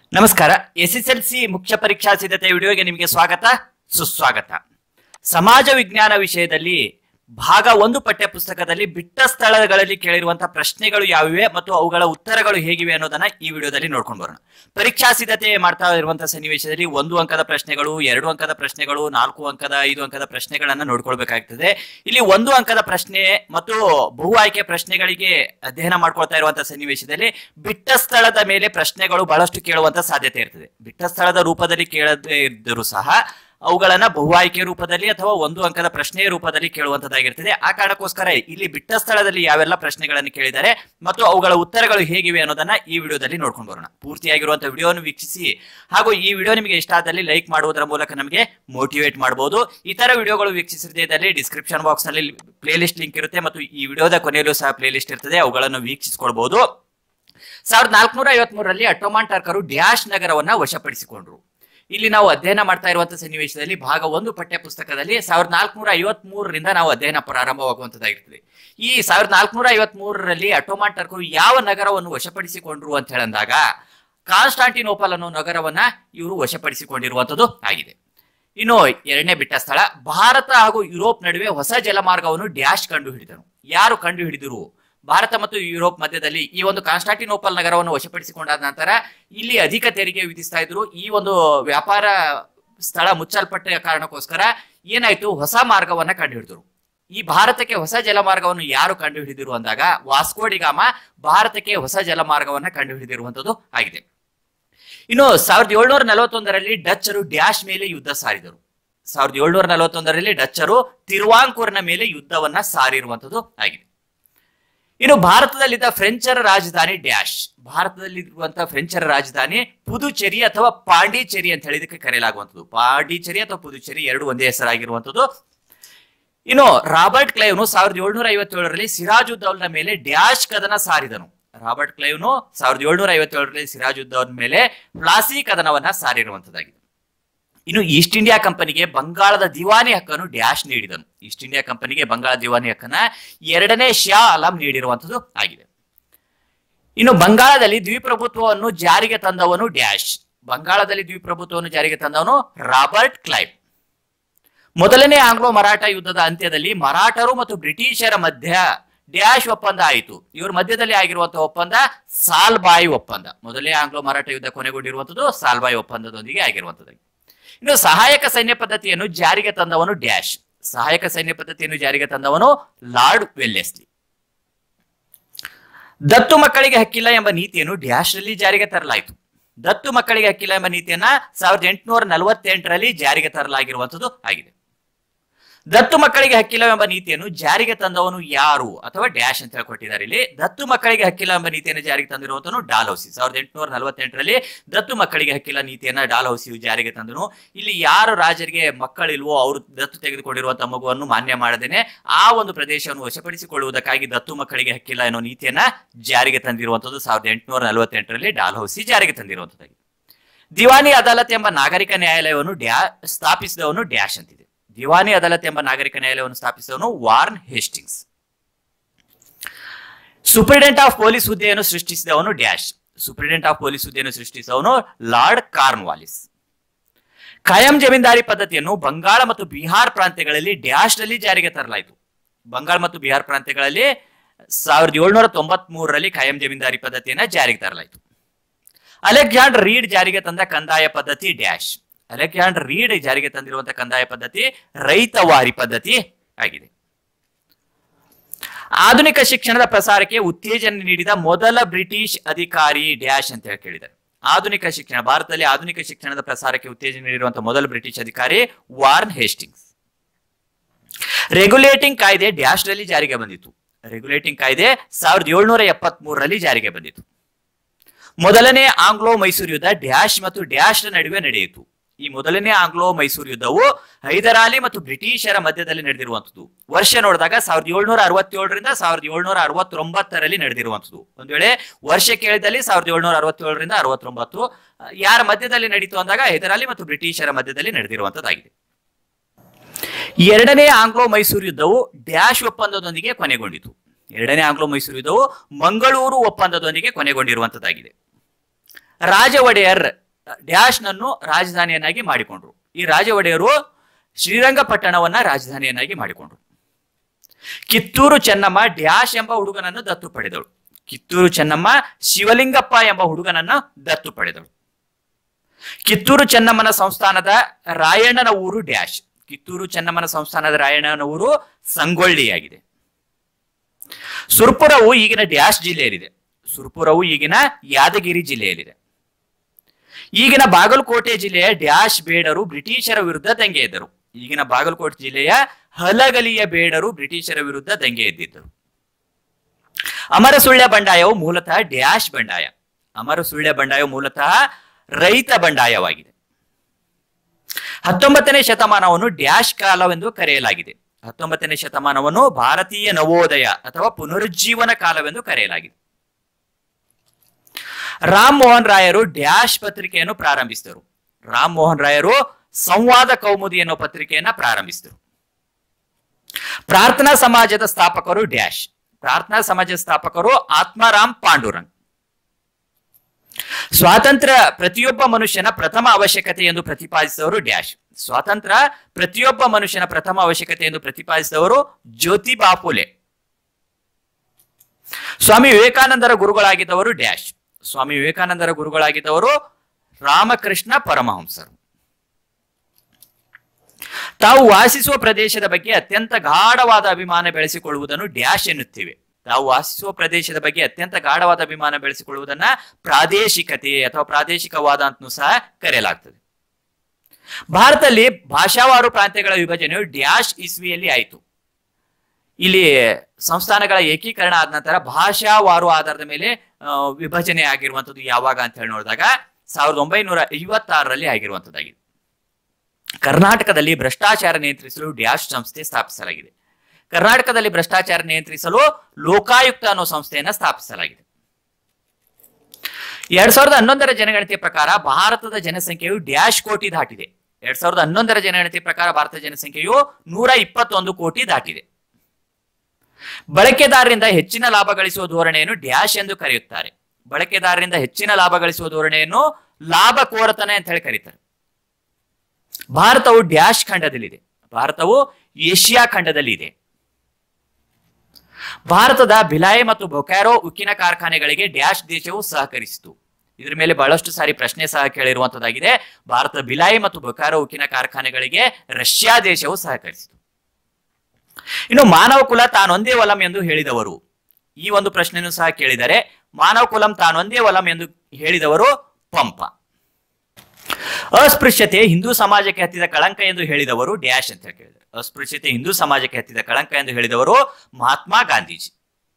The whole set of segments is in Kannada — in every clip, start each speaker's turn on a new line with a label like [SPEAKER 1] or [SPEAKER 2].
[SPEAKER 1] ನಮಸ್ಕಾರ ಎಸ್ ಎಸ್ ಎಲ್ ಸಿ ಮುಖ್ಯ ಪರೀಕ್ಷಾ ಸಿದ್ಧತೆ ವಿಡಿಯೋಗೆ ನಿಮಗೆ ಸ್ವಾಗತ ಸುಸ್ವಾಗತ ಸಮಾಜ ವಿಜ್ಞಾನ ವಿಷಯದಲ್ಲಿ ಭಾಗ ಒಂದು ಪಠ್ಯ ಪುಸ್ತಕದಲ್ಲಿ ಬಿಟ್ಟ ಸ್ಥಳಗಳಲ್ಲಿ ಕೇಳಿರುವಂತಹ ಪ್ರಶ್ನೆಗಳು ಯಾವಿವೆ ಮತ್ತು ಅವುಗಳ ಉತ್ತರಗಳು ಹೇಗಿವೆ ಅನ್ನೋದನ್ನ ಈ ವಿಡಿಯೋದಲ್ಲಿ ನೋಡ್ಕೊಂಡು ಬರೋಣ ಪರೀಕ್ಷಾ ಸಿದ್ಧತೆ ಮಾಡ್ತಾ ಇರುವಂತಹ ಸನ್ನಿವೇಶದಲ್ಲಿ ಒಂದು ಅಂಕದ ಪ್ರಶ್ನೆಗಳು ಎರಡು ಅಂಕದ ಪ್ರಶ್ನೆಗಳು ನಾಲ್ಕು ಅಂಕದ ಐದು ಅಂಕದ ಪ್ರಶ್ನೆಗಳನ್ನ ನೋಡ್ಕೊಳ್ಬೇಕಾಗ್ತದೆ ಇಲ್ಲಿ ಒಂದು ಅಂಕದ ಪ್ರಶ್ನೆ ಮತ್ತು ಬಹು ಆಯ್ಕೆ ಪ್ರಶ್ನೆಗಳಿಗೆ ಅಧ್ಯಯನ ಮಾಡ್ಕೊಳ್ತಾ ಇರುವಂತಹ ಸನ್ನಿವೇಶದಲ್ಲಿ ಬಿಟ್ಟ ಸ್ಥಳದ ಮೇಲೆ ಪ್ರಶ್ನೆಗಳು ಬಹಳಷ್ಟು ಕೇಳುವಂತ ಸಾಧ್ಯತೆ ಇರ್ತದೆ ಬಿಟ್ಟ ಸ್ಥಳದ ರೂಪದಲ್ಲಿ ಕೇಳದೇ ಇದ್ದರೂ ಸಹ ಅವುಗಳನ್ನ ಬಹು ಆಯ್ಕೆ ರೂಪದಲ್ಲಿ ಅಥವಾ ಒಂದು ಅಂಕದ ಪ್ರಶ್ನೆಯ ರೂಪದಲ್ಲಿ ಕೇಳುವಂತದ್ದಾಗಿರ್ತದೆ ಆ ಕಾರಣಕ್ಕೋಸ್ಕರ ಇಲ್ಲಿ ಬಿಟ್ಟ ಸ್ಥಳದಲ್ಲಿ ಯಾವೆಲ್ಲ ಪ್ರಶ್ನೆಗಳನ್ನು ಕೇಳಿದ್ದಾರೆ ಮತ್ತು ಅವುಗಳ ಉತ್ತರಗಳು ಹೇಗಿವೆ ಅನ್ನೋದನ್ನ ಈ ವಿಡಿಯೋದಲ್ಲಿ ನೋಡ್ಕೊಂಡು ಬರೋಣ ಪೂರ್ತಿಯಾಗಿರುವಂತಹ ವಿಡಿಯೋವನ್ನು ವೀಕ್ಷಿಸಿ ಹಾಗೂ ಈ ವಿಡಿಯೋ ನಿಮಗೆ ಇಷ್ಟ ಆದಲ್ಲಿ ಲೈಕ್ ಮಾಡುವುದರ ಮೂಲಕ ನಮಗೆ ಮೋಟಿವೇಟ್ ಮಾಡಬಹುದು ಇತರ ವಿಡಿಯೋಗಳು ವೀಕ್ಷಿಸದೇ ಇದ್ದಲ್ಲಿ ಡಿಸ್ಕ್ರಿಪ್ಷನ್ ಬಾಕ್ಸ್ ನಲ್ಲಿ ಪ್ಲೇ ಲಿಸ್ಟ್ ಲಿಂಕ್ ಇರುತ್ತೆ ಮತ್ತು ಈ ವಿಡಿಯೋದ ಕೊನೆಯಲ್ಲೂ ಸಹ ಪ್ಲೇ ಲಿಸ್ಟ್ ಇರ್ತದೆ ಅವುಗಳನ್ನು ವೀಕ್ಷಿಸಿಕೊಳ್ಬಹುದು ಸಾವಿರದ ನಾಲ್ಕುನೂರ ಐವತ್ ಮೂರರಲ್ಲಿ ಅಟೋಮಾನ್ ಟರ್ಕರು ಡ್ಯಾಶ್ ನಗರವನ್ನ ವಶಪಡಿಸಿಕೊಂಡ್ರು ಇಲ್ಲಿ ನಾವು ಅಧ್ಯಯನ ಮಾಡ್ತಾ ಇರುವಂತಹ ಸನ್ನಿವೇಶದಲ್ಲಿ ಭಾಗ ಒಂದು ಪಠ್ಯ ಪುಸ್ತಕದಲ್ಲಿ ಸಾವಿರದ ನಾಲ್ಕುನೂರ ಐವತ್ ಮೂರರಿಂದ ನಾವು ಅಧ್ಯಯನ ಪ್ರಾರಂಭವಾಗುವಂತದ್ದಾಗಿರ್ತದೆ ಈ ಸಾವಿರದ ನಾಲ್ಕುನೂರ ಐವತ್ ಮೂರರಲ್ಲಿ ಅಟೋಮಾನ್ ಟರ್ಕರು ಯಾವ ನಗರವನ್ನು ವಶಪಡಿಸಿಕೊಂಡ್ರು ಅಂತ ಹೇಳಂದಾಗ ಕಾನ್ಸ್ಟಾಂಟಿನೋಪಲ್ ಅನ್ನೋ ನಗರವನ್ನ ಇವರು ವಶಪಡಿಸಿಕೊಂಡಿರುವಂತದ್ದು ಆಗಿದೆ ಇನ್ನು ಎರಡನೇ ಬಿಟ್ಟ ಸ್ಥಳ ಭಾರತ ಹಾಗೂ ಯುರೋಪ್ ನಡುವೆ ಹೊಸ ಜಲಮಾರ್ಗವನ್ನು ಡ್ಯಾಶ್ ಕಂಡು ಹಿಡಿದನು ಯಾರು ಕಂಡು ಹಿಡಿದರು ಭಾರತ ಮತ್ತು ಯುರೋಪ್ ಮಧ್ಯದಲ್ಲಿ ಈ ಒಂದು ಕಾನ್ಸ್ಟಾಂಟಿನೋಪಲ್ ನಗರವನ್ನು ವಶಪಡಿಸಿಕೊಂಡಾದ ನಂತರ ಇಲ್ಲಿ ಅಧಿಕ ತೆರಿಗೆ ವಿಧಿಸ್ತಾ ಇದ್ರು ಈ ಒಂದು ವ್ಯಾಪಾರ ಸ್ಥಳ ಮುಚ್ಚಲ್ಪಟ್ಟ ಕಾರಣಕ್ಕೋಸ್ಕರ ಏನಾಯ್ತು ಹೊಸ ಮಾರ್ಗವನ್ನ ಕಂಡು ಹಿಡಿದ್ರು ಈ ಭಾರತಕ್ಕೆ ಹೊಸ ಜಲಮಾರ್ಗವನ್ನು ಯಾರು ಕಂಡು ಹಿಡಿದಿರು ಅಂದಾಗ ವಾಸ್ಕೋಡಿಗಾಮ ಭಾರತಕ್ಕೆ ಹೊಸ ಜಲಮಾರ್ಗವನ್ನ ಕಂಡು ಹಿಡಿದಿರುವಂತದ್ದು ಆಗಿದೆ ಇನ್ನು ಸಾವಿರದ ಏಳ್ನೂರ ನಲವತ್ತೊಂದರಲ್ಲಿ ಡಚ್ಚರು ಡ್ಯಾಶ್ ಮೇಲೆ ಯುದ್ಧ ಸಾರಿದರು ಸಾವಿರದ ಏಳ್ನೂರ ನಲವತ್ತೊಂದರಲ್ಲಿ ಡಚ್ಚರು ತಿರುವಾಂಕೂರ್ನ ಮೇಲೆ ಯುದ್ಧವನ್ನ ಸಾರಿರುವಂತದ್ದು ಆಗಿದೆ ಇನ್ನು ಭಾರತದಲ್ಲಿದ್ದ ಫ್ರೆಂಚರ ರಾಜಧಾನಿ ಡ್ಯಾಶ್ ಭಾರತದಲ್ಲಿರುವಂತಹ ಫ್ರೆಂಚರ ರಾಜಧಾನಿ ಪುದುಚೇರಿ ಅಥವಾ ಪಾಂಡಿಚೇರಿ ಅಂತ ಹೇಳಿದಕ್ಕೆ ಕರೆಯಲಾಗುವಂಥದ್ದು ಪಾಂಡಿಚೇರಿ ಅಥವಾ ಪುದುಚೇರಿ ಎರಡು ಒಂದೇ ಹೆಸರಾಗಿರುವಂಥದ್ದು ಇನ್ನು ರಾಬರ್ಟ್ ಕ್ಲೈವ್ನು ಸಾವಿರದ ಏಳ್ನೂರ ಐವತ್ತೇಳರಲ್ಲಿ ಸಿರಾಜುದ್ದೌಲ್ನ ಮೇಲೆ ಡ್ಯಾಶ್ ಕದನ ಸಾರಿದನು ರಾಬರ್ಟ್ ಕ್ಲೈವ್ನು ಸಾವಿರದ ಏಳ್ನೂರ ಐವತ್ತೇಳರಲ್ಲಿ ಸಿರಾಜುದ್ದೌಲ್ ಮೇಲೆ ಪ್ಲಾಸಿ ಕದನವನ್ನ ಸಾರಿರುವಂತದ್ದಾಗಿದೆ ಇನ್ನು ಈಸ್ಟ್ ಇಂಡಿಯಾ ಕಂಪನಿಗೆ ಬಂಗಾಳದ ದಿವಾನಿ ಹಕ್ಕನ್ನು ಡ್ಯಾಶ್ ನೀಡಿದನು ಈಸ್ಟ್ ಇಂಡಿಯಾ ಕಂಪನಿಗೆ ಬಂಗಾಳ ದಿವಾನಿ ಹಕ್ಕನ್ನ ಎರಡನೇ ಶಾ ಅಲಾಂ ನೀಡಿರುವಂತದ್ದು ಆಗಿದೆ ಇನ್ನು ಬಂಗಾಳದಲ್ಲಿ ದ್ವಿಪ್ರಭುತ್ವವನ್ನು ಜಾರಿಗೆ ತಂದವನು ಡ್ಯಾಶ್ ಬಂಗಾಳದಲ್ಲಿ ದ್ವಿಪ್ರಭುತ್ವವನ್ನು ಜಾರಿಗೆ ತಂದವನು ರಾಬರ್ಟ್ ಕ್ಲೈವ್ ಮೊದಲನೇ ಆಂಗ್ಲೋ ಮರಾಠ ಯುದ್ಧದ ಅಂತ್ಯದಲ್ಲಿ ಮರಾಠರು ಮತ್ತು ಬ್ರಿಟಿಷರ ಮಧ್ಯ ಡ್ಯಾಶ್ ಒಪ್ಪಂದ ಆಯಿತು ಇವ್ರ ಮಧ್ಯದಲ್ಲಿ ಆಗಿರುವಂತಹ ಒಪ್ಪಂದ ಸಾಲ್ಬಾಯಿ ಒಪ್ಪಂದ ಮೊದಲನೇ ಆಂಗ್ಲೋ ಮರಾಠ ಯುದ್ಧ ಕೊನೆಗೊಂಡಿರುವಂತದ್ದು ಸಾಲ್ಬಾಯಿ ಒಪ್ಪಂದದೊಂದಿಗೆ ಆಗಿರುವಂತದ್ದು ಇನ್ನು ಸಹಾಯಕ ಸೈನ್ಯ ಪದ್ಧತಿಯನ್ನು ಜಾರಿಗೆ ತಂದವನು ಡ್ಯಾಶ್ ಸಹಾಯಕ ಸೈನ್ಯ ಪದ್ಧತಿಯನ್ನು ಜಾರಿಗೆ ತಂದವನು ಲಾರ್ಡ್ ವೆಲ್ಲೆಸ್ಲಿ ದತ್ತು ಮಕ್ಕಳಿಗೆ ಹಕ್ಕಿಲ್ಲ ಎಂಬ ನೀತಿಯನ್ನು ಡ್ಯಾಶ್ ನಲ್ಲಿ ಜಾರಿಗೆ ತರಲಾಯಿತು ದತ್ತು ಮಕ್ಕಳಿಗೆ ಹಕ್ಕಿಲ್ಲ ಎಂಬ ನೀತಿಯನ್ನ ಸಾವಿರದ ಎಂಟುನೂರ ನಲವತ್ತೆಂಟರಲ್ಲಿ ಜಾರಿಗೆ ತರಲಾಗಿರುವಂತದ್ದು ಆಗಿದೆ ದತ್ತು ಮಕ್ಕಳಿಗೆ ಹಕ್ಕಿಲ್ಲ ಎಂಬ ನೀತಿಯನ್ನು ಜಾರಿಗೆ ತಂದವನು ಯಾರು ಅಥವಾ ಡ್ಯಾಶ್ ಅಂತ ಹೇಳ್ಕೊಟ್ಟಿದ್ದಾರೆ ಇಲ್ಲಿ ದತ್ತು ಮಕ್ಕಳಿಗೆ ಹಕ್ಕಿಲ್ಲ ಎಂಬ ನೀತಿಯನ್ನು ಜಾರಿಗೆ ತಂದಿರುವಂತನು ಡಾಲ್ ಹೌಸಿ ಸಾವಿರದ ಎಂಟುನೂರ ನಲವತ್ತೆಂಟರಲ್ಲಿ ದತ್ತು ಮಕ್ಕಳಿಗೆ ಹಕ್ಕಿಲ್ಲ ನೀತಿಯನ್ನ ಡಾಲ್ ಹೌಸಿ ಜಾರಿಗೆ ತಂದನು ಇಲ್ಲಿ ಯಾರು ರಾಜರಿಗೆ ಮಕ್ಕಳಿಲ್ವೋ ಅವರು ದತ್ತು ತೆಗೆದುಕೊಂಡಿರುವಂತಹ ಮಗುವನ್ನು ಮಾನ್ಯ ಮಾಡದೇನೆ ಆ ಒಂದು ಪ್ರದೇಶವನ್ನು ವಶಪಡಿಸಿಕೊಳ್ಳುವುದಕ್ಕಾಗಿ ದತ್ತು ಮಕ್ಕಳಿಗೆ ಹಕ್ಕಿಲ್ಲ ಅನ್ನೋ ನೀತಿಯನ್ನ ಜಾರಿಗೆ ತಂದಿರುವಂತದ್ದು ಸಾವಿರದ ಎಂಟುನೂರ ನಲವತ್ತೆಂಟರಲ್ಲಿ ಡಾಲ್ ಹೌಸಿ ಜಾರಿಗೆ ತಂದಿರುವಂತದ್ದಾಗಿದೆ ದಿವಾನಿ ಅದಾಲತ್ ಎಂಬ ನಾಗರಿಕ ನ್ಯಾಯಾಲಯವನ್ನು ಡ್ಯಾ ಸ್ಥಾಪಿಸಿದವನು ಡ್ಯಾಶ್ ಅಂತಿದೆ ದಿವಾನಿ ಅದಾಲತ್ ಎಂಬ ನಾಗರಿಕ ನ್ಯಾಯಾಲಯವನ್ನು ಸ್ಥಾಪಿಸಿದವನು Warren Hastings superintendent of police ಹುದ್ದೆಯನ್ನು ಸೃಷ್ಟಿಸಿದವನು ಡ್ಯಾಶ್ ಸೂಪರಿಡೆಂಟ್ ಆಫ್ ಪೊಲೀಸ್ ಹುದ್ದೆಯನ್ನು ಸೃಷ್ಟಿಸಿದವನು ಲಾರ್ಡ್ ಕಾರ್ನ್ವಾಲಿಸ್ ಖಾಯಂ ಜಮೀನ್ದಾರಿ ಪದ್ಧತಿಯನ್ನು ಬಂಗಾಳ ಮತ್ತು ಬಿಹಾರ್ ಪ್ರಾಂತ್ಯಗಳಲ್ಲಿ ಡ್ಯಾಶ್ ನಲ್ಲಿ ಜಾರಿಗೆ ತರಲಾಯಿತು ಬಂಗಾಳ ಮತ್ತು ಬಿಹಾರ್ ಪ್ರಾಂತ್ಯಗಳಲ್ಲಿ ಸಾವಿರದ ಏಳ್ನೂರ ತೊಂಬತ್ ಮೂರರಲ್ಲಿ ಖಾಯಂ ಜಮೀನ್ದಾರಿ ಪದ್ಧತಿಯನ್ನ ಜಾರಿಗೆ ತರಲಾಯಿತು ಅಲೆಕ್ಸಾಂಡರ್ ರೀಡ್ ಜಾರಿಗೆ ತಂದ ಕಂದಾಯ ಪದ್ಧತಿ ಡ್ಯಾಶ್ ಅಲೆಕ್ಸಾಂಡರ್ ರೀಡ್ ಜಾರಿಗೆ ತಂದಿರುವಂತಹ ಕಂದಾಯ ಪದ್ಧತಿ ರೈತವಾರಿ ಪದ್ಧತಿ ಆಗಿದೆ ಆಧುನಿಕ ಶಿಕ್ಷಣದ ಪ್ರಸಾರಕ್ಕೆ ಉತ್ತೇಜನ ನೀಡಿದ ಮೊದಲ ಬ್ರಿಟಿಷ್ ಅಧಿಕಾರಿ ಡ್ಯಾಶ್ ಅಂತ ಹೇಳಿ ಕೇಳಿದ್ದಾರೆ ಆಧುನಿಕ ಶಿಕ್ಷಣ ಭಾರತದಲ್ಲಿ ಆಧುನಿಕ ಶಿಕ್ಷಣದ ಪ್ರಸಾರಕ್ಕೆ ಉತ್ತೇಜನ ನೀಡಿರುವಂತಹ ಮೊದಲ ಬ್ರಿಟಿಷ್ ಅಧಿಕಾರಿ ವಾರ್ನ್ ಹೇಸ್ಟಿಂಗ್ಸ್ ರೆಗ್ಯುಲೇಟಿಂಗ್ ಕಾಯ್ದೆ ಡ್ಯಾಶ್ ನಲ್ಲಿ ಜಾರಿಗೆ ಬಂದಿತು ರೆಗ್ಯುಲೇಟಿಂಗ್ ಕಾಯ್ದೆ ಸಾವಿರದ ಏಳ್ನೂರ ಎಪ್ಪತ್ತ್ ಮೂರರಲ್ಲಿ ಜಾರಿಗೆ ಬಂದಿತು ಮೊದಲನೇ ಆಂಗ್ಲೋ ಮೈಸೂರು ಯುದ್ಧ ಡ್ಯಾಶ್ ಮತ್ತು ಡ್ಯಾಶ್ ನಡುವೆ ನಡೆಯಿತು ಈ ಮೊದಲನೇ ಆಂಗ್ಲೋ ಮೈಸೂರು ಯುದ್ಧವು ಹೈದರಾಲಿ ಮತ್ತು ಬ್ರಿಟಿಷರ ಮಧ್ಯದಲ್ಲಿ ನಡೆದಿರುವಂತದ್ದು ವರ್ಷ ನೋಡಿದಾಗ ಸಾವಿರದ ಏಳ್ನೂರ ಅರವತ್ತೇಳರಿಂದ ಸಾವಿರದ ಏಳ್ನೂರ ಅರವತ್ತೊಂಬತ್ತರಲ್ಲಿ ನಡೆದಿರುವಂತದ್ದು ಒಂದ್ ವೇಳೆ ವರ್ಷ ಕೇಳಿದಲ್ಲಿ ಸಾವಿರದ ಏಳ್ನೂರ ಅರವತ್ತೇಳರಿಂದ ಅರವತ್ತೊಂಬತ್ತು ಯಾರ ಮಧ್ಯದಲ್ಲಿ ನಡೀತು ಅಂದಾಗ ಹೈದರಾಲಿ ಮತ್ತು ಬ್ರಿಟಿಷರ ಮಧ್ಯದಲ್ಲಿ ನಡೆದಿರುವಂತದ್ದಾಗಿದೆ ಎರಡನೇ ಆಂಗ್ಲೋ ಮೈಸೂರು ಯುದ್ಧವು ಡ್ಯಾಶ್ ಒಪ್ಪಂದದೊಂದಿಗೆ ಕೊನೆಗೊಂಡಿತು ಎರಡನೇ ಆಂಗ್ಲೋ ಮೈಸೂರು ಯುದ್ಧವು ಮಂಗಳೂರು ಒಪ್ಪಂದದೊಂದಿಗೆ ಕೊನೆಗೊಂಡಿರುವಂತದ್ದಾಗಿದೆ ರಾಜ ಒಡೆಯರ್ ಡ್ಯಾಶ್ ನನ್ನು ರಾಜಧಾನಿಯನ್ನಾಗಿ ಮಾಡಿಕೊಂಡ್ರು ಈ ರಾಜ ಒಡೆಯರು ಶ್ರೀರಂಗಪಟ್ಟಣವನ್ನ ರಾಜಧಾನಿಯನ್ನಾಗಿ ಮಾಡಿಕೊಂಡ್ರು ಕಿತ್ತೂರು ಚೆನ್ನಮ್ಮ ಡ್ಯಾಶ್ ಎಂಬ ಹುಡುಗನನ್ನು ದತ್ತು ಪಡೆದಳು ಕಿತ್ತೂರು ಚೆನ್ನಮ್ಮ ಶಿವಲಿಂಗಪ್ಪ ಎಂಬ ಹುಡುಗನನ್ನ ದತ್ತು ಪಡೆದಳು ಕಿತ್ತೂರು ಚೆನ್ನಮ್ಮನ ಸಂಸ್ಥಾನದ ರಾಯಣ್ಣನ ಊರು ಡ್ಯಾಶ್ ಕಿತ್ತೂರು ಚೆನ್ನಮ್ಮನ ಸಂಸ್ಥಾನದ ರಾಯಣ್ಣನ ಊರು ಸಂಗೊಳ್ಳಿಯಾಗಿದೆ ಸುರ್ಪುರವು ಈಗಿನ ಡ್ಯಾಶ್ ಜಿಲ್ಲೆಯಲ್ಲಿದೆ ಸುರ್ಪುರವು ಈಗಿನ ಯಾದಗಿರಿ ಜಿಲ್ಲೆಯಲ್ಲಿದೆ ಈಗಿನ ಬಾಗಲಕೋಟೆ ಜಿಲ್ಲೆಯ ಡ್ಯಾಶ್ ಬೇಡರು ಬ್ರಿಟಿಷರ ವಿರುದ್ಧ ದಂಗೆ ಎದ್ದರು ಈಗಿನ ಬಾಗಲಕೋಟೆ ಜಿಲ್ಲೆಯ ಹಲಗಲಿಯ ಬೇಡರು ಬ್ರಿಟಿಷರ ವಿರುದ್ಧ ದಂಗೆ ಎದ್ದಿದ್ದರು ಅಮರಸುಳ್ಯ ಬಂಡಾಯವು ಮೂಲತಃ ಡ್ಯಾಶ್ ಬಂಡಾಯ ಅಮರಸುಳ್ಯ ಬಂಡಾಯವು ಮೂಲತಃ ರೈತ ಬಂಡಾಯವಾಗಿದೆ ಹತ್ತೊಂಬತ್ತನೇ ಶತಮಾನವನ್ನು ಡ್ಯಾಶ್ ಕಾಲವೆಂದು ಕರೆಯಲಾಗಿದೆ ಹತ್ತೊಂಬತ್ತನೇ ಶತಮಾನವನ್ನು ಭಾರತೀಯ ನವೋದಯ ಅಥವಾ ಪುನರುಜ್ಜೀವನ ಕಾಲವೆಂದು ಕರೆಯಲಾಗಿದೆ ರಾಮ್ ಮೋಹನ್ ರಾಯರು ಡ್ಯಾಶ್ ಪತ್ರಿಕೆಯನ್ನು ಪ್ರಾರಂಭಿಸಿದರು ರಾಮ್ ಮೋಹನ್ ರಾಯರು ಸಂವಾದ ಕೌಮುದಿ ಎನ್ನುವ ಪತ್ರಿಕೆಯನ್ನ ಪ್ರಾರಂಭಿಸಿದರು ಪ್ರಾರ್ಥನಾ ಸಮಾಜದ ಸ್ಥಾಪಕರು ಡ್ಯಾಶ್ ಪ್ರಾರ್ಥನಾ ಸಮಾಜದ ಸ್ಥಾಪಕರು ಆತ್ಮಾರಾಮ್ ಪಾಂಡುರಂಗ್ ಸ್ವಾತಂತ್ರ್ಯ ಪ್ರತಿಯೊಬ್ಬ ಮನುಷ್ಯನ ಪ್ರಥಮ ಅವಶ್ಯಕತೆ ಎಂದು ಪ್ರತಿಪಾದಿಸಿದವರು ಡ್ಯಾಶ್ ಸ್ವಾತಂತ್ರ್ಯ ಪ್ರತಿಯೊಬ್ಬ ಮನುಷ್ಯನ ಪ್ರಥಮ ಅವಶ್ಯಕತೆ ಎಂದು ಪ್ರತಿಪಾದಿಸಿದವರು ಜ್ಯೋತಿಬಾ ಫುಲೆ ಸ್ವಾಮಿ ವಿವೇಕಾನಂದರ ಗುರುಗಳಾಗಿದ್ದವರು ಡ್ಯಾಶ್ ಸ್ವಾಮಿ ವಿವೇಕಾನಂದರ ಗುರುಗಳಾಗಿದ್ದವರು ರಾಮಕೃಷ್ಣ ಪರಮಹಂಸರು ತಾವು ವಾಸಿಸುವ ಪ್ರದೇಶದ ಬಗ್ಗೆ ಅತ್ಯಂತ ಗಾಢವಾದ ಅಭಿಮಾನ ಬೆಳೆಸಿಕೊಳ್ಳುವುದನ್ನು ಡ್ಯಾಶ್ ಎನ್ನುತ್ತೇವೆ ತಾವು ವಾಸಿಸುವ ಪ್ರದೇಶದ ಬಗ್ಗೆ ಅತ್ಯಂತ ಗಾಢವಾದ ಅಭಿಮಾನ ಬೆಳೆಸಿಕೊಳ್ಳುವುದನ್ನ ಪ್ರಾದೇಶಿಕತೆ ಅಥವಾ ಪ್ರಾದೇಶಿಕವಾದ ಅಂತಲೂ ಸಹ ಕರೆಯಲಾಗ್ತದೆ ಭಾರತದಲ್ಲಿ ಭಾಷಾವಾರು ಪ್ರಾಂತ್ಯಗಳ ವಿಭಜನೆಯು ಡ್ಯಾಶ್ ಇಸ್ವಿಯಲ್ಲಿ ಆಯಿತು ಇಲ್ಲಿ ಸಂಸ್ಥಾನಗಳ ಏಕೀಕರಣ ಆದ ನಂತರ ಭಾಷಾವಾರು ಆಧಾರದ ಮೇಲೆ ಆ, ವಿಭಜನೆ ಆಗಿರುವಂತದ್ದು ಯಾವಾಗ ಅಂತ ಹೇಳಿ ನೋಡಿದಾಗ ಸಾವಿರದ ಒಂಬೈನೂರ ಐವತ್ತಾರರಲ್ಲಿ ಆಗಿರುವಂತದ್ದಾಗಿದೆ ಕರ್ನಾಟಕದಲ್ಲಿ ಭ್ರಷ್ಟಾಚಾರ ನಿಯಂತ್ರಿಸಲು ಡ್ಯಾಶ್ ಸಂಸ್ಥೆ ಸ್ಥಾಪಿಸಲಾಗಿದೆ ಕರ್ನಾಟಕದಲ್ಲಿ ಭ್ರಷ್ಟಾಚಾರ ನಿಯಂತ್ರಿಸಲು ಲೋಕಾಯುಕ್ತ ಅನ್ನೋ ಸಂಸ್ಥೆಯನ್ನ ಸ್ಥಾಪಿಸಲಾಗಿದೆ ಎರಡ್ ಸಾವಿರದ ಹನ್ನೊಂದರ ಜನಗಣತಿಯ ಪ್ರಕಾರ ಭಾರತದ ಜನಸಂಖ್ಯೆಯು ಡ್ಯಾಶ್ ಕೋಟಿ ದಾಟಿದೆ ಎರಡ್ ಸಾವಿರದ ಹನ್ನೊಂದರ ಜನಗಣತಿಯ ಪ್ರಕಾರ ಭಾರತದ ಜನಸಂಖ್ಯೆಯು ನೂರ ಇಪ್ಪತ್ತೊಂದು ಕೋಟಿ ದಾಟಿದೆ ಬಳಕೆದಾರರಿಂದ ಹೆಚ್ಚಿನ ಲಾಭ ಗಳಿಸುವ ಧೋರಣೆಯನ್ನು ಡ್ಯಾಶ್ ಎಂದು ಕರೆಯುತ್ತಾರೆ ಬಳಕೆದಾರರಿಂದ ಹೆಚ್ಚಿನ ಲಾಭ ಗಳಿಸುವ ಧೋರಣೆಯನ್ನು ಲಾಭ ಕೋರತನ ಅಂತ ಹೇಳಿ ಕರೀತಾರೆ ಭಾರತವು ಡ್ಯಾಶ್ ಖಂಡದಲ್ಲಿದೆ ಭಾರತವು ಏಷ್ಯಾ ಖಂಡದಲ್ಲಿ ಇದೆ ಭಾರತದ ಭಿಲಾಯ್ ಮತ್ತು ಬೊಕ್ಯಾರೋ ಉಕ್ಕಿನ ಕಾರ್ಖಾನೆಗಳಿಗೆ ಡ್ಯಾಶ್ ದೇಶವು ಸಹಕರಿಸಿತು ಇದ್ರ ಮೇಲೆ ಬಹಳಷ್ಟು ಸಾರಿ ಪ್ರಶ್ನೆ ಸಹ ಕೇಳಿರುವಂತದ್ದಾಗಿದೆ ಭಾರತದ ಭಿಲಾಯಿ ಮತ್ತು ಬೊಕ್ಯಾರೋ ಉಕ್ಕಿನ ಕಾರ್ಖಾನೆಗಳಿಗೆ ರಷ್ಯಾ ದೇಶವು ಸಹಕರಿಸಿತು ಇನ್ನು ಮಾನವ ಕುಲ ತಾನೊಂದೇ ವಲಂ ಎಂದು ಹೇಳಿದವರು ಈ ಒಂದು ಪ್ರಶ್ನೆಯನ್ನು ಸಹ ಕೇಳಿದರೆ ಮಾನವ ಕುಲಂ ತಾನೊಂದೇ ವಲಂ ಎಂದು ಹೇಳಿದವರು ಪಂಪ ಅಸ್ಪೃಶ್ಯತೆ ಹಿಂದೂ ಸಮಾಜಕ್ಕೆ ಹತ್ತಿದ ಕಳಂಕ ಎಂದು ಹೇಳಿದವರು ಡ್ಯಾಶ್ ಅಂತ ಹೇಳಿ ಕೇಳಿದರು ಅಸ್ಪೃಶ್ಯತೆ ಹಿಂದೂ ಸಮಾಜಕ್ಕೆ ಹತ್ತಿದ ಕಳಂಕ ಎಂದು ಹೇಳಿದವರು ಮಹಾತ್ಮ ಗಾಂಧೀಜಿ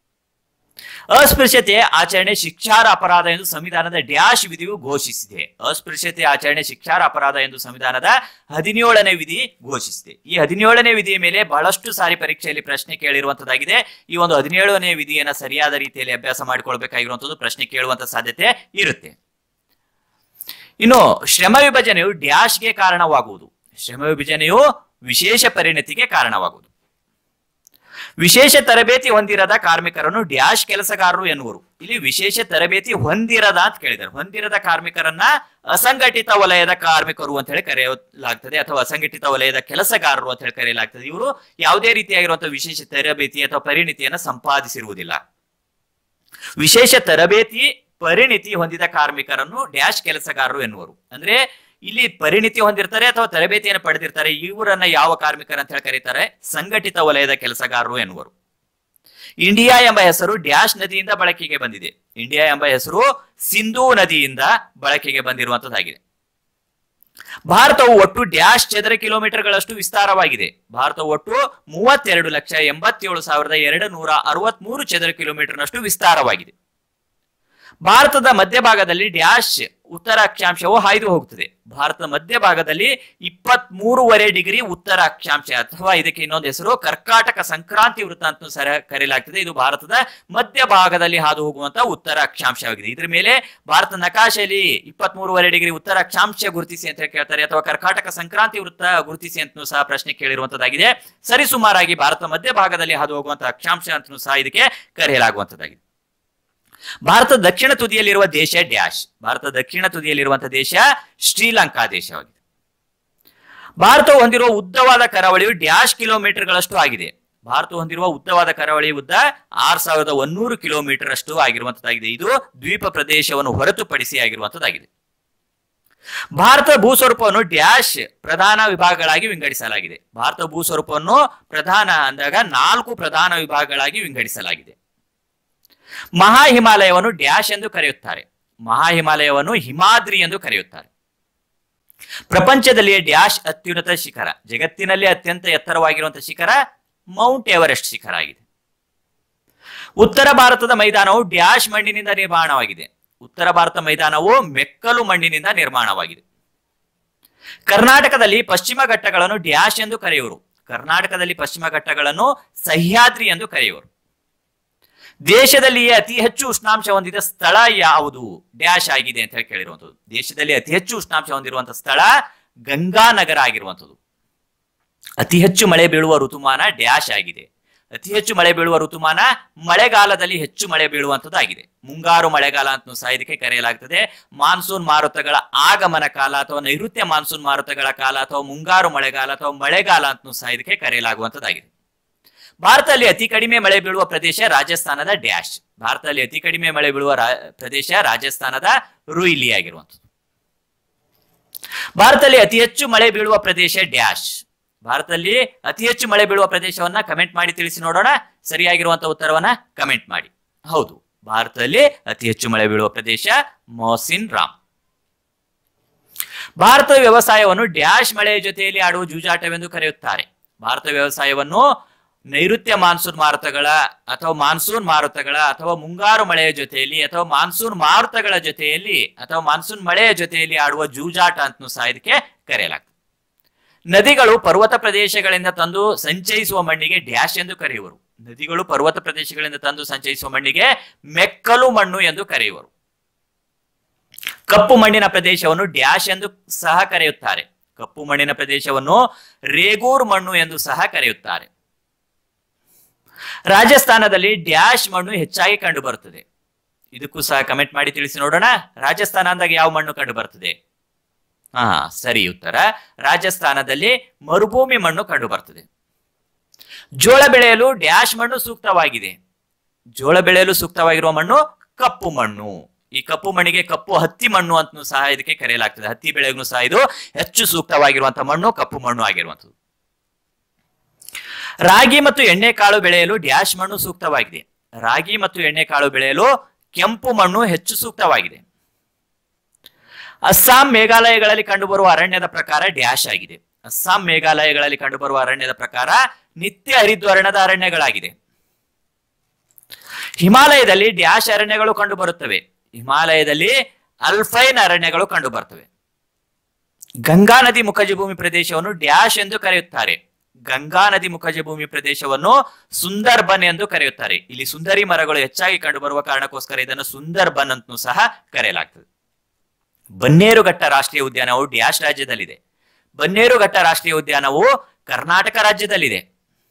[SPEAKER 1] ಅಸ್ಪೃಶ್ಯತೆ ಆಚರಣೆ ಶಿಕ್ಷಾರ ಅಪರಾಧ ಎಂದು ಸಂವಿಧಾನದ ಡ್ಯಾಶ್ ವಿಧಿಯು ಘೋಷಿಸಿದೆ ಅಸ್ಪೃಶ್ಯತೆ ಆಚರಣೆ ಶಿಕ್ಷಾರ ಅಪರಾಧ ಎಂದು ಸಂವಿಧಾನದ ಹದಿನೇಳನೇ ವಿಧಿ ಘೋಷಿಸಿದೆ ಈ ಹದಿನೇಳನೇ ವಿಧಿಯ ಮೇಲೆ ಬಹಳಷ್ಟು ಸಾರಿ ಪರೀಕ್ಷೆಯಲ್ಲಿ ಪ್ರಶ್ನೆ ಕೇಳಿರುವಂತದ್ದಾಗಿದೆ ಈ ಒಂದು ಹದಿನೇಳನೇ ವಿಧಿಯನ್ನ ಸರಿಯಾದ ರೀತಿಯಲ್ಲಿ ಅಭ್ಯಾಸ ಮಾಡಿಕೊಳ್ಬೇಕಾಗಿರುವಂತದ್ದು ಪ್ರಶ್ನೆ ಕೇಳುವಂತ ಸಾಧ್ಯತೆ ಇರುತ್ತೆ ಇನ್ನು ಶ್ರಮ ವಿಭಜನೆಯು ಡ್ಯಾಶ್ಗೆ ಕಾರಣವಾಗುವುದು ಶ್ರಮ ವಿಭಜನೆಯು ವಿಶೇಷ ಪರಿಣತಿಗೆ ಕಾರಣವಾಗುವುದು ವಿಶೇಷ ತರಬೇತಿ ಹೊಂದಿರದ ಕಾರ್ಮಿಕರನ್ನು ಡ್ಯಾಶ್ ಕೆಲಸಗಾರರು ಎನ್ನುವರು ಇಲ್ಲಿ ವಿಶೇಷ ತರಬೇತಿ ಹೊಂದಿರದ ಅಂತ ಕೇಳಿದ್ದಾರೆ ಹೊಂದಿರದ ಕಾರ್ಮಿಕರನ್ನ ಅಸಂಘಟಿತ ವಲಯದ ಕಾರ್ಮಿಕರು ಅಂತ ಹೇಳಿ ಕರೆಯಲಾಗ್ತದೆ ಅಥವಾ ಅಸಂಘಟಿತ ವಲಯದ ಕೆಲಸಗಾರರು ಅಂತ ಹೇಳಿ ಕರೆಯಲಾಗ್ತದೆ ಇವರು ಯಾವುದೇ ರೀತಿಯಾಗಿರುವಂತಹ ವಿಶೇಷ ತರಬೇತಿ ಅಥವಾ ಪರಿಣಿತಿಯನ್ನ ಸಂಪಾದಿಸಿರುವುದಿಲ್ಲ ವಿಶೇಷ ತರಬೇತಿ ಪರಿಣಿತಿ ಹೊಂದಿದ ಕಾರ್ಮಿಕರನ್ನು ಡ್ಯಾಶ್ ಕೆಲಸಗಾರರು ಎನ್ನುವರು ಅಂದ್ರೆ ಇಲ್ಲಿ ಪರಿಣಿತಿ ಹೊಂದಿರ್ತಾರೆ ಅಥವಾ ತರಬೇತಿಯನ್ನು ಪಡೆದಿರ್ತಾರೆ ಇವರನ್ನ ಯಾವ ಕಾರ್ಮಿಕರ ಅಂತ ಹೇಳಿ ಕರೀತಾರೆ ಸಂಘಟಿತ ವಲಯದ ಕೆಲಸಗಾರರು ಎನ್ನುವರು ಇಂಡಿಯಾ ಎಂಬ ಹೆಸರು ಡ್ಯಾಶ್ ನದಿಯಿಂದ ಬಳಕೆಗೆ ಬಂದಿದೆ ಇಂಡಿಯಾ ಎಂಬ ಹೆಸರು ಸಿಂಧೂ ನದಿಯಿಂದ ಬಳಕೆಗೆ ಬಂದಿರುವಂತದ್ದಾಗಿದೆ ಭಾರತವು ಒಟ್ಟು ಡ್ಯಾಶ್ ಚದರ ಕಿಲೋಮೀಟರ್ಗಳಷ್ಟು ವಿಸ್ತಾರವಾಗಿದೆ ಭಾರತವು ಒಟ್ಟು ಮೂವತ್ತೆರಡು ಲಕ್ಷ ಎಂಬತ್ತೇಳು ಸಾವಿರದ ಎರಡು ನೂರ ಅರವತ್ಮೂರು ಚದರ ಕಿಲೋಮೀಟರ್ನಷ್ಟು ವಿಸ್ತಾರವಾಗಿದೆ ಭಾರತದ ಮಧ್ಯಭಾಗದಲ್ಲಿ ಡ್ಯಾಶ್ ಉತ್ತರ ಅಕ್ಷಾಂಶವು ಹಾಯ್ದು ಹೋಗುತ್ತದೆ ಭಾರತದ ಮಧ್ಯಭಾಗದಲ್ಲಿ ಇಪ್ಪತ್ತ್ ಮೂರುವರೆ ಡಿಗ್ರಿ ಉತ್ತರ ಅಕ್ಷಾಂಶ ಅಥವಾ ಇದಕ್ಕೆ ಇನ್ನೊಂದು ಹೆಸರು ಕರ್ಕಾಟಕ ಸಂಕ್ರಾಂತಿ ವೃತ್ತ ಅಂತ ಸರ ಕರೆಯಲಾಗ್ತದೆ ಇದು ಭಾರತದ ಮಧ್ಯಭಾಗದಲ್ಲಿ ಹಾದು ಹೋಗುವಂತ ಉತ್ತರ ಅಕ್ಷಾಂಶವಾಗಿದೆ ಇದ್ರ ಮೇಲೆ ಭಾರತ ನಕಾಶೆಯಲ್ಲಿ ಇಪ್ಪತ್ತ್ ಮೂರುವರೆ ಡಿಗ್ರಿ ಉತ್ತರ ಅಕ್ಷಾಂಶ ಗುರುತಿಸಿ ಅಂತ ಹೇಳಿ ಕೇಳ್ತಾರೆ ಅಥವಾ ಕರ್ಕಾಟಕ ಸಂಕ್ರಾಂತಿ ವೃತ್ತ ಗುರುತಿಸಿ ಅಂತಲೂ ಸಹ ಪ್ರಶ್ನೆ ಕೇಳಿರುವಂತದ್ದಾಗಿದೆ ಸರಿಸುಮಾರಾಗಿ ಭಾರತ ಮಧ್ಯಭಾಗದಲ್ಲಿ ಹಾದು ಹೋಗುವಂತಹ ಅಕ್ಷಾಂಶ ಅಂತಲೂ ಸಹ ಇದಕ್ಕೆ ಕರೆಯಲಾಗುವಂತದ್ದಾಗಿದೆ ಭಾರತದ ದಕ್ಷಿಣ ತುದಿಯಲ್ಲಿರುವ ದೇಶ ಡ್ಯಾಶ್ ಭಾರತದ ದಕ್ಷಿಣ ತುದಿಯಲ್ಲಿರುವಂತಹ ದೇಶ ಶ್ರೀಲಂಕಾ ದೇಶವಾಗಿದೆ ಭಾರತವು ಹೊಂದಿರುವ ಉದ್ದವಾದ ಕರಾವಳಿಯು ಡ್ಯಾಶ್ ಕಿಲೋಮೀಟರ್ಗಳಷ್ಟು ಆಗಿದೆ ಭಾರತ ಹೊಂದಿರುವ ಉದ್ದವಾದ ಕರಾವಳಿ ಉದ್ದ ಆರ್ ಸಾವಿರದ ಒನ್ನೂರು ಕಿಲೋಮೀಟರ್ ಅಷ್ಟು ಆಗಿರುವಂತದ್ದಾಗಿದೆ ಇದು ದ್ವೀಪ ಪ್ರದೇಶವನ್ನು ಹೊರತುಪಡಿಸಿ ಆಗಿರುವಂತದ್ದಾಗಿದೆ ಭಾರತದ ಭೂಸ್ವರೂಪವನ್ನು ಡ್ಯಾಶ್ ಪ್ರಧಾನ ವಿಭಾಗಗಳಾಗಿ ವಿಂಗಡಿಸಲಾಗಿದೆ ಭಾರತ ಭೂಸ್ವರೂಪವನ್ನು ಪ್ರಧಾನ ಅಂದಾಗ ನಾಲ್ಕು ಪ್ರಧಾನ ವಿಭಾಗಗಳಾಗಿ ವಿಂಗಡಿಸಲಾಗಿದೆ ಮಹಾ ಹಿಮಾಲಯವನ್ನು ಡ್ಯಾಶ್ ಎಂದು ಕರೆಯುತ್ತಾರೆ ಮಹಾ ಹಿಮಾಲಯವನ್ನು ಹಿಮಾದ್ರಿ ಎಂದು ಕರೆಯುತ್ತಾರೆ ಪ್ರಪಂಚದಲ್ಲಿಯೇ ಡ್ಯಾಶ್ ಅತ್ಯುನ್ನತ ಶಿಖರ ಜಗತ್ತಿನಲ್ಲಿ ಅತ್ಯಂತ ಎತ್ತರವಾಗಿರುವಂತಹ ಶಿಖರ ಮೌಂಟ್ ಎವರೆಸ್ಟ್ ಶಿಖರ ಆಗಿದೆ ಉತ್ತರ ಭಾರತದ ಮೈದಾನವು ಡ್ಯಾಶ್ ಮಣ್ಣಿನಿಂದ ನಿರ್ಮಾಣವಾಗಿದೆ ಉತ್ತರ ಭಾರತ ಮೈದಾನವು ಮೆಕ್ಕಲು ಮಣ್ಣಿನಿಂದ ನಿರ್ಮಾಣವಾಗಿದೆ ಕರ್ನಾಟಕದಲ್ಲಿ ಪಶ್ಚಿಮ ಘಟ್ಟಗಳನ್ನು ಡ್ಯಾಶ್ ಎಂದು ಕರೆಯುವರು ಕರ್ನಾಟಕದಲ್ಲಿ ಪಶ್ಚಿಮ ಘಟ್ಟಗಳನ್ನು ಸಹ್ಯಾದ್ರಿ ಎಂದು ಕರೆಯುವರು ದೇಶದಲ್ಲಿಯೇ ಅತಿ ಹೆಚ್ಚು ಉಷ್ಣಾಂಶ ಹೊಂದಿದ ಸ್ಥಳ ಯಾವುದು ಡ್ಯಾಶ್ ಆಗಿದೆ ಅಂತ ಹೇಳಿ ಕೇಳಿರುವಂಥದ್ದು ದೇಶದಲ್ಲಿ ಅತಿ ಹೆಚ್ಚು ಉಷ್ಣಾಂಶ ಹೊಂದಿರುವಂತಹ ಸ್ಥಳ ಗಂಗಾನಗರ ಆಗಿರುವಂಥದ್ದು ಅತಿ ಹೆಚ್ಚು ಮಳೆ ಬೀಳುವ ಋತುಮಾನ ಡ್ಯಾಶ್ ಆಗಿದೆ ಅತಿ ಹೆಚ್ಚು ಮಳೆ ಬೀಳುವ ಋತುಮಾನ ಮಳೆಗಾಲದಲ್ಲಿ ಹೆಚ್ಚು ಮಳೆ ಬೀಳುವಂತದ್ದಾಗಿದೆ ಮುಂಗಾರು ಮಳೆಗಾಲ ಅಂತ ಸಹ ಇದಕ್ಕೆ ಕರೆಯಲಾಗ್ತದೆ ಮಾನ್ಸೂನ್ ಮಾರುತಗಳ ಆಗಮನ ಕಾಲ ಅಥವಾ ನೈಋತ್ಯ ಮಾನ್ಸೂನ್ ಮಾರುತಗಳ ಕಾಲ ಅಥವಾ ಮುಂಗಾರು ಮಳೆಗಾಲ ಅಥವಾ ಮಳೆಗಾಲ ಅಂತ ಸಹ ಇದಕ್ಕೆ ಕರೆಯಲಾಗುವಂತದ್ದಾಗಿದೆ ಭಾರತದಲ್ಲಿ ಅತಿ ಕಡಿಮೆ ಮಳೆ ಬೀಳುವ ಪ್ರದೇಶ ರಾಜಸ್ಥಾನದ ಡ್ಯಾಶ್ ಭಾರತದಲ್ಲಿ ಅತಿ ಕಡಿಮೆ ಮಳೆ ಬೀಳುವ ರಾ- ಪ್ರದೇಶ ರಾಜಸ್ಥಾನದ ರುಯಿಲಿ ಆಗಿರುವಂಥದ್ದು ಭಾರತದಲ್ಲಿ ಅತಿ ಹೆಚ್ಚು ಮಳೆ ಬೀಳುವ ಪ್ರದೇಶ ಡ್ಯಾಶ್ ಭಾರತದಲ್ಲಿ ಅತಿ ಹೆಚ್ಚು ಮಳೆ ಬೀಳುವ ಪ್ರದೇಶವನ್ನ ಕಮೆಂಟ್ ಮಾಡಿ ತಿಳಿಸಿ ನೋಡೋಣ ಸರಿಯಾಗಿರುವಂತಹ ಉತ್ತರವನ್ನ ಕಮೆಂಟ್ ಮಾಡಿ ಹೌದು ಭಾರತದಲ್ಲಿ ಅತಿ ಹೆಚ್ಚು ಮಳೆ ಬೀಳುವ ಪ್ರದೇಶ ಮೊಹಸಿನ್ ರಾಮ್ ಭಾರತ ವ್ಯವಸಾಯವನ್ನು ಡ್ಯಾಶ್ ಮಳೆಯ ಜೊತೆಯಲ್ಲಿ ಆಡುವ ಜೂಜಾಟವೆಂದು ಕರೆಯುತ್ತಾರೆ ಭಾರತ ವ್ಯವಸಾಯವನ್ನು ನೈಋತ್ಯ ಮಾನ್ಸೂನ್ ಮಾರುತಗಳ ಅಥವಾ ಮಾನ್ಸೂನ್ ಮಾರುತಗಳ ಅಥವಾ ಮುಂಗಾರು ಮಳೆಯ ಜೊತೆಯಲ್ಲಿ ಅಥವಾ ಮಾನ್ಸೂನ್ ಮಾರುತಗಳ ಜೊತೆಯಲ್ಲಿ ಅಥವಾ ಮಾನ್ಸೂನ್ ಮಳೆಯ ಜೊತೆಯಲ್ಲಿ ಆಡುವ ಜೂಜಾಟ ಅಂತ ಸಹ ಇದಕ್ಕೆ ಕರೆಯಲಾಗ್ತದೆ ನದಿಗಳು ಪರ್ವತ ಪ್ರದೇಶಗಳಿಂದ ತಂದು ಸಂಚಯಿಸುವ ಮಣ್ಣಿಗೆ ಡ್ಯಾಶ್ ಎಂದು ಕರೆಯುವರು ನದಿಗಳು ಪರ್ವತ ಪ್ರದೇಶಗಳಿಂದ ತಂದು ಸಂಚಯಿಸುವ ಮಣ್ಣಿಗೆ ಮೆಕ್ಕಲು ಮಣ್ಣು ಎಂದು ಕರೆಯುವರು ಕಪ್ಪು ಮಣ್ಣಿನ ಪ್ರದೇಶವನ್ನು ಡ್ಯಾಶ್ ಎಂದು ಸಹ ಕರೆಯುತ್ತಾರೆ ಕಪ್ಪು ಮಣ್ಣಿನ ಪ್ರದೇಶವನ್ನು ರೇಗೂರ್ ಮಣ್ಣು ಎಂದು ಸಹ ಕರೆಯುತ್ತಾರೆ ರಾಜಸ್ಥಾನದಲ್ಲಿ ಡ್ಯಾಶ್ ಮಣ್ಣು ಹೆಚ್ಚಾಗಿ ಕಂಡು ಬರುತ್ತದೆ ಇದಕ್ಕೂ ಸಹ ಕಮೆಂಟ್ ಮಾಡಿ ತಿಳಿಸಿ ನೋಡೋಣ ರಾಜಸ್ಥಾನ ಅಂದಾಗ ಯಾವ ಮಣ್ಣು ಕಂಡು ಬರ್ತದೆ ಹಾ ಸರಿ ಉತ್ತರ ರಾಜಸ್ಥಾನದಲ್ಲಿ ಮರುಭೂಮಿ ಮಣ್ಣು ಕಂಡು ಬರ್ತದೆ ಜೋಳ ಬೆಳೆಯಲು ಡ್ಯಾಶ್ ಮಣ್ಣು ಸೂಕ್ತವಾಗಿದೆ ಜೋಳ ಬೆಳೆಯಲು ಸೂಕ್ತವಾಗಿರುವ ಮಣ್ಣು ಕಪ್ಪು ಮಣ್ಣು ಈ ಕಪ್ಪು ಮಣ್ಣಿಗೆ ಕಪ್ಪು ಹತ್ತಿ ಮಣ್ಣು ಅಂತ ಸಹ ಇದಕ್ಕೆ ಕರೆಯಲಾಗ್ತದೆ ಹತ್ತಿ ಬೆಳೆಗೂ ಸಹ ಇದು ಹೆಚ್ಚು ಸೂಕ್ತವಾಗಿರುವಂತಹ ಮಣ್ಣು ಕಪ್ಪು ಮಣ್ಣು ಆಗಿರುವಂಥದ್ದು ರಾಗಿ ಮತ್ತು ಎಣ್ಣೆಕಾಳು ಬೆಳೆಯಲು ಡ್ಯಾಶ್ ಮಣ್ಣು ಸೂಕ್ತವಾಗಿದೆ ರಾಗಿ ಮತ್ತು ಎಣ್ಣೆಕಾಳು ಬೆಳೆಯಲು ಕೆಂಪು ಮಣ್ಣು ಹೆಚ್ಚು ಸೂಕ್ತವಾಗಿದೆ ಅಸ್ಸಾಂ ಮೇಘಾಲಯಗಳಲ್ಲಿ ಕಂಡುಬರುವ ಅರಣ್ಯದ ಪ್ರಕಾರ ಡ್ಯಾಶ್ ಆಗಿದೆ ಅಸ್ಸಾಂ ಮೇಘಾಲಯಗಳಲ್ಲಿ ಕಂಡುಬರುವ ಅರಣ್ಯದ ಪ್ರಕಾರ ನಿತ್ಯ ಹರಿದ್ವರ್ಣದ ಅರಣ್ಯಗಳಾಗಿದೆ ಹಿಮಾಲಯದಲ್ಲಿ ಡ್ಯಾಶ್ ಅರಣ್ಯಗಳು ಕಂಡುಬರುತ್ತವೆ ಹಿಮಾಲಯದಲ್ಲಿ ಅಲ್ಫೈನ್ ಅರಣ್ಯಗಳು ಕಂಡು ಬರ್ತವೆ ಗಂಗಾ ನದಿ ಮುಖಜ ಭೂಮಿ ಪ್ರದೇಶವನ್ನು ಡ್ಯಾಶ್ ಎಂದು ಕರೆಯುತ್ತಾರೆ ಗಂಗಾ ನದಿ ಮುಖಜ ಭೂಮಿ ಪ್ರದೇಶವನ್ನು ಸುಂದರ್ಬನ್ ಎಂದು ಕರೆಯುತ್ತಾರೆ ಇಲ್ಲಿ ಸುಂದರಿ ಮರಗಳು ಹೆಚ್ಚಾಗಿ ಕಂಡುಬರುವ ಕಾರಣಕ್ಕೋಸ್ಕರ ಇದನ್ನು ಸುಂದರ್ಬನ್ ಅಂತಲೂ ಸಹ ಕರೆಯಲಾಗ್ತದೆ ಬನ್ನೇರುಘಟ್ಟ ರಾಷ್ಟ್ರೀಯ ಉದ್ಯಾನವು ಡ್ಯಾಶ್ ರಾಜ್ಯದಲ್ಲಿದೆ ಬನ್ನೇರುಘಟ್ಟ ರಾಷ್ಟ್ರೀಯ ಉದ್ಯಾನವು ಕರ್ನಾಟಕ ರಾಜ್ಯದಲ್ಲಿದೆ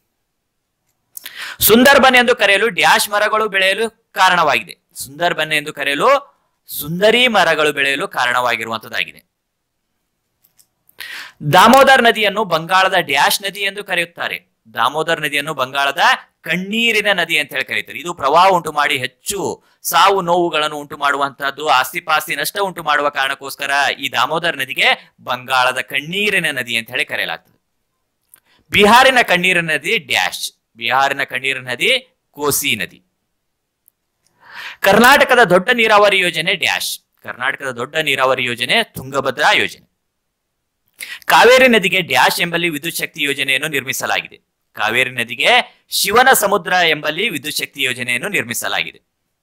[SPEAKER 1] ಸುಂದರ್ಬನ್ ಎಂದು ಕರೆಯಲು ಡ್ಯಾಶ್ ಮರಗಳು ಬೆಳೆಯಲು ಕಾರಣವಾಗಿದೆ ಸುಂದರ್ಬನ್ ಎಂದು ಕರೆಯಲು ಸುಂದರಿ ಮರಗಳು ಬೆಳೆಯಲು ಕಾರಣವಾಗಿರುವಂತದ್ದಾಗಿದೆ ದಾಮೋದರ್ ನದಿಯನ್ನು ಬಂಗಾಳದ ಡ್ಯಾಶ್ ನದಿ ಎಂದು ಕರೆಯುತ್ತಾರೆ ದಾಮೋದರ್ ನದಿಯನ್ನು ಬಂಗಾಳದ ಕಣ್ಣೀರಿನ ನದಿ ಅಂತ ಹೇಳಿ ಕರೀತಾರೆ ಇದು ಪ್ರವಾಹ ಉಂಟು ಮಾಡಿ ಹೆಚ್ಚು ಸಾವು ನೋವುಗಳನ್ನು ಉಂಟು ಮಾಡುವಂತಹದ್ದು ಆಸ್ತಿಪಾಸ್ತಿ ನಷ್ಟ ಉಂಟು ಮಾಡುವ ಕಾರಣಕ್ಕೋಸ್ಕರ ಈ ದಾಮೋದರ್ ನದಿಗೆ ಬಂಗಾಳದ ಕಣ್ಣೀರಿನ ನದಿ ಅಂತ ಹೇಳಿ ಕರೆಯಲಾಗ್ತದೆ ಬಿಹಾರಿನ ಕಣ್ಣೀರಿನ ನದಿ ಡ್ಯಾಶ್ ಬಿಹಾರಿನ ಕಣ್ಣೀರಿನ ನದಿ ಕೋಸಿ ನದಿ ಕರ್ನಾಟಕದ ದೊಡ್ಡ ನೀರಾವರಿ ಯೋಜನೆ ಡ್ಯಾಶ್ ಕರ್ನಾಟಕದ ದೊಡ್ಡ ನೀರಾವರಿ ಯೋಜನೆ ತುಂಗಭದ್ರಾ ಯೋಜನೆ ಕಾವೇರಿ ನದಿಗೆ ಡ್ಯಾಶ್ ಎಂಬಲ್ಲಿ ವಿದ್ಯುತ್ ಶಕ್ತಿ ಯೋಜನೆಯನ್ನು ನಿರ್ಮಿಸಲಾಗಿದೆ ಕಾವೇರಿ ನದಿಗೆ ಶಿವನ ಸಮುದ್ರ ಎಂಬಲ್ಲಿ ವಿದ್ಯುತ್ ಶಕ್ತಿ ಯೋಜನೆಯನ್ನು ನಿರ್ಮಿಸಲಾಗಿದೆ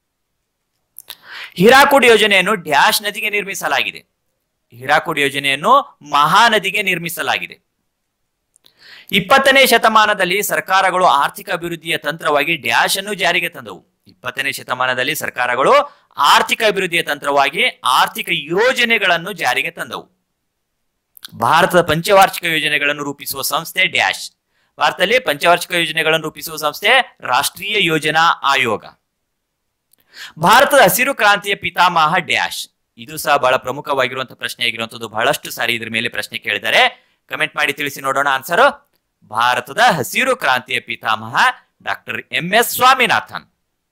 [SPEAKER 1] ಹೀರಾಕುಡ್ ಯೋಜನೆಯನ್ನು ಡ್ಯಾಶ್ ನದಿಗೆ ನಿರ್ಮಿಸಲಾಗಿದೆ ಹೀರಾಕುಡ್ ಯೋಜನೆಯನ್ನು ಮಹಾನದಿಗೆ ನಿರ್ಮಿಸಲಾಗಿದೆ ಇಪ್ಪತ್ತನೇ ಶತಮಾನದಲ್ಲಿ ಸರ್ಕಾರಗಳು ಆರ್ಥಿಕ ಅಭಿವೃದ್ಧಿಯ ತಂತ್ರವಾಗಿ ಡ್ಯಾಶ್ ಅನ್ನು ಜಾರಿಗೆ ತಂದವು ಇಪ್ಪತ್ತನೇ ಶತಮಾನದಲ್ಲಿ ಸರ್ಕಾರಗಳು ಆರ್ಥಿಕ ಅಭಿವೃದ್ಧಿಯ ತಂತ್ರವಾಗಿ ಆರ್ಥಿಕ ಯೋಜನೆಗಳನ್ನು ಜಾರಿಗೆ ತಂದವು ಭಾರತದ ಪಂಚವಾರ್ಷಿಕ ಯೋಜನೆಗಳನ್ನು ರೂಪಿಸುವ ಸಂಸ್ಥೆ ಡ್ಯಾಶ್ ಭಾರತದಲ್ಲಿ ಪಂಚವಾರ್ಷಿಕ ಯೋಜನೆಗಳನ್ನು ರೂಪಿಸುವ ಸಂಸ್ಥೆ ರಾಷ್ಟ್ರೀಯ ಯೋಜನಾ ಆಯೋಗ ಭಾರತದ ಹಸಿರು ಕ್ರಾಂತಿಯ ಪಿತಾಮಹ ಡ್ಯಾಶ್ ಇದು ಸಹ ಬಹಳ ಪ್ರಮುಖವಾಗಿರುವಂತಹ ಪ್ರಶ್ನೆ ಆಗಿರುವಂತದ್ದು ಬಹಳಷ್ಟು ಸಾರಿ ಇದ್ರ ಮೇಲೆ ಪ್ರಶ್ನೆ ಕೇಳಿದ್ದಾರೆ ಕಮೆಂಟ್ ಮಾಡಿ ತಿಳಿಸಿ ನೋಡೋಣ ಆನ್ಸರ್ ಭಾರತದ ಹಸಿರು ಕ್ರಾಂತಿಯ ಪಿತಾಮಹ ಡಾಕ್ಟರ್ ಎಂ ಎಸ್ ಸ್ವಾಮಿನಾಥನ್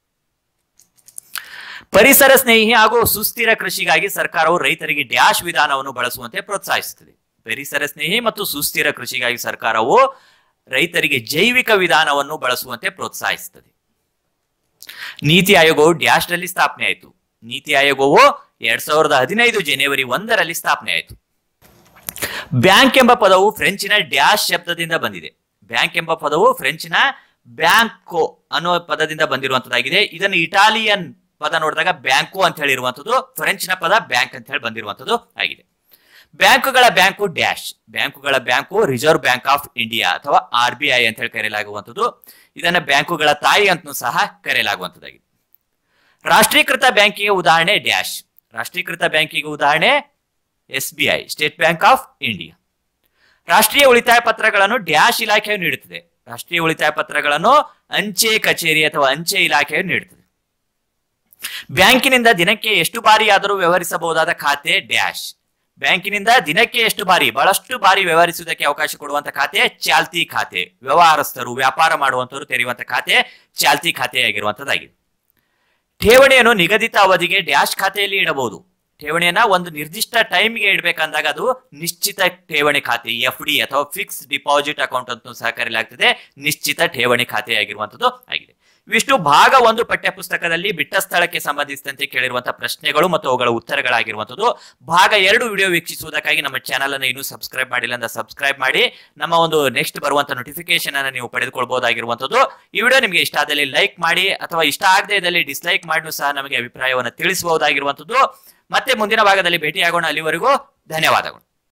[SPEAKER 1] ಪರಿಸರ ಸ್ನೇಹಿ ಹಾಗೂ ಸುಸ್ಥಿರ ಕೃಷಿಗಾಗಿ ಸರ್ಕಾರವು ರೈತರಿಗೆ ಡ್ಯಾಶ್ ವಿಧಾನವನ್ನು ಬಳಸುವಂತೆ ಪ್ರೋತ್ಸಾಹಿಸುತ್ತದೆ ಪರಿಸರ ಸ್ನೇಹಿ ಮತ್ತು ಸುಸ್ಥಿರ ಕೃಷಿಗಾಗಿ ಸರ್ಕಾರವು ರೈತರಿಗೆ ಜೈವಿಕ ವಿಧಾನವನ್ನು ಬಳಸುವಂತೆ ಪ್ರೋತ್ಸಾಹಿಸುತ್ತದೆ ನೀತಿ ಆಯೋಗವು ಡ್ಯಾಶ್ ನಲ್ಲಿ ಸ್ಥಾಪನೆ ಆಯಿತು ನೀತಿ ಆಯೋಗವು ಎರಡ್ ಸಾವಿರದ ಹದಿನೈದು ಜನವರಿ ಒಂದರಲ್ಲಿ ಸ್ಥಾಪನೆ ಆಯಿತು ಬ್ಯಾಂಕ್ ಎಂಬ ಪದವು ಫ್ರೆಂಚಿನ ಡ್ಯಾಶ್ ಶಬ್ದದಿಂದ ಬಂದಿದೆ ಬ್ಯಾಂಕ್ ಎಂಬ ಪದವು ಫ್ರೆಂಚಿನ ಬ್ಯಾಂಕೋ ಅನ್ನೋ ಪದದಿಂದ ಬಂದಿರುವಂತದ್ದಾಗಿದೆ ಇದನ್ನು ಇಟಾಲಿಯನ್ ಪದ ನೋಡಿದಾಗ ಬ್ಯಾಂಕು ಅಂತ ಹೇಳಿರುವಂತದ್ದು ಫ್ರೆಂಚಿನ ಪದ ಬ್ಯಾಂಕ್ ಅಂತ ಹೇಳಿ ಬಂದಿರುವಂತದ್ದು ಆಗಿದೆ ಬ್ಯಾಂಕುಗಳ ಬ್ಯಾಂಕು ಡ್ಯಾಶ್ ಬ್ಯಾಂಕುಗಳ bank Reserve Bank of India ಅಥವಾ ಆರ್ ಬಿ ಐ ಅಂತ ಹೇಳಿ ಕರೆಯಲಾಗುವಂಥದ್ದು ಇದನ್ನ ಬ್ಯಾಂಕುಗಳ ತಾಯಿ ಅಂತಲೂ ಸಹ ಕರೆಯಲಾಗುವಂಥದ್ದಾಗಿದೆ ರಾಷ್ಟ್ರೀಕೃತ ಬ್ಯಾಂಕಿಗೆ ಉದಾಹರಣೆ ಡ್ಯಾಶ್ ರಾಷ್ಟ್ರೀಕೃತ ಬ್ಯಾಂಕಿಗೆ ಉದಾಹರಣೆ S B I State Bank of India ರಾಷ್ಟ್ರೀಯ ಉಳಿತಾಯ ಪತ್ರಗಳನ್ನು ಡ್ಯಾಶ್ ಇಲಾಖೆಯು ನೀಡುತ್ತದೆ ರಾಷ್ಟ್ರೀಯ ಉಳಿತಾಯ ಪತ್ರಗಳನ್ನು ಅಂಚೆ ಕಚೇರಿ ಅಥವಾ ಅಂಚೆ ಇಲಾಖೆಯು ನೀಡುತ್ತದೆ ಬ್ಯಾಂಕಿನಿಂದ ದಿನಕ್ಕೆ ಎಷ್ಟು ಬಾರಿ ಆದರೂ ವ್ಯವಹರಿಸಬಹುದಾದ ಖಾತೆ ಡ್ಯಾಶ್ ಬ್ಯಾಂಕಿನಿಂದ ದಿನಕ್ಕೆ ಎಷ್ಟು ಬಾರಿ ಬಹಳಷ್ಟು ಬಾರಿ ವ್ಯವಹರಿಸುವುದಕ್ಕೆ ಅವಕಾಶ ಕೊಡುವಂತ ಖಾತೆ ಚಾಲ್ತಿ ಖಾತೆ ವ್ಯವಹಾರಸ್ಥರು ವ್ಯಾಪಾರ ಮಾಡುವಂತವರು ತೆರೆಯುವಂತ ಖಾತೆ ಚಾಲ್ತಿ ಖಾತೆಯಾಗಿರುವಂತದ್ದಾಗಿದೆ ಠೇವಣಿಯನ್ನು ನಿಗದಿತ ಅವಧಿಗೆ ಡ್ಯಾಶ್ ಖಾತೆಯಲ್ಲಿ ಇಡಬಹುದು ಠೇವಣಿಯನ್ನ ಒಂದು ನಿರ್ದಿಷ್ಟ ಟೈಮ್ಗೆ ಇಡಬೇಕಂದಾಗ ಅದು ನಿಶ್ಚಿತ ಠೇವಣಿ ಖಾತೆ ಎಫ್ ಡಿ ಅಥವಾ ಫಿಕ್ಸ್ ಡಿಪಾಸಿಟ್ ಅಕೌಂಟ್ ಅಂತ ಸಹ ಕರೆಯಲಾಗ್ತದೆ ನಿಶ್ಚಿತ ಠೇವಣಿ ಖಾತೆಯಾಗಿರುವಂತದ್ದು ಆಗಿದೆ ಇವಿಷ್ಟು ಭಾಗ ಒಂದು ಪಠ್ಯ ಪುಸ್ತಕದಲ್ಲಿ ಬಿಟ್ಟ ಸ್ಥಳಕ್ಕೆ ಸಂಬಂಧಿಸಿದಂತೆ ಕೇಳಿರುವಂತಹ ಪ್ರಶ್ನೆಗಳು ಮತ್ತು ಅವುಗಳ ಉತ್ತರಗಳಾಗಿರುವಂತದ್ದು ಭಾಗ ಎರಡು ವಿಡಿಯೋ ವೀಕ್ಷಿಸುವುದಕ್ಕಾಗಿ ನಮ್ಮ ಚಾನಲ್ ಅನ್ನು ಇನ್ನೂ ಸಬ್ಸ್ಕ್ರೈಬ್ ಮಾಡಿಲ್ಲ ಅಂತ ಸಬ್ಸ್ಕ್ರೈಬ್ ಮಾಡಿ ನಮ್ಮ ಒಂದು ನೆಕ್ಸ್ಟ್ ಬರುವಂತ ನೋಟಿಫಿಕೇಶನ್ ಅನ್ನು ನೀವು ಪಡೆದುಕೊಳ್ಬಹುದಾಗಿರುವಂತದ್ದು ಈ ವಿಡಿಯೋ ನಿಮಗೆ ಇಷ್ಟ ಆದಲ್ಲಿ ಲೈಕ್ ಮಾಡಿ ಅಥವಾ ಇಷ್ಟ ಆಗದೆ ಇದ್ದಲ್ಲಿ ಡಿಸ್ಲೈಕ್ ಮಾಡಿನೂ ಸಹ ನಮಗೆ ಅಭಿಪ್ರಾಯವನ್ನು ತಿಳಿಸಬಹುದಾಗಿರುವಂತದ್ದು ಮತ್ತೆ ಮುಂದಿನ ಭಾಗದಲ್ಲಿ ಭೇಟಿಯಾಗೋಣ ಅಲ್ಲಿವರೆಗೂ ಧನ್ಯವಾದಗಳು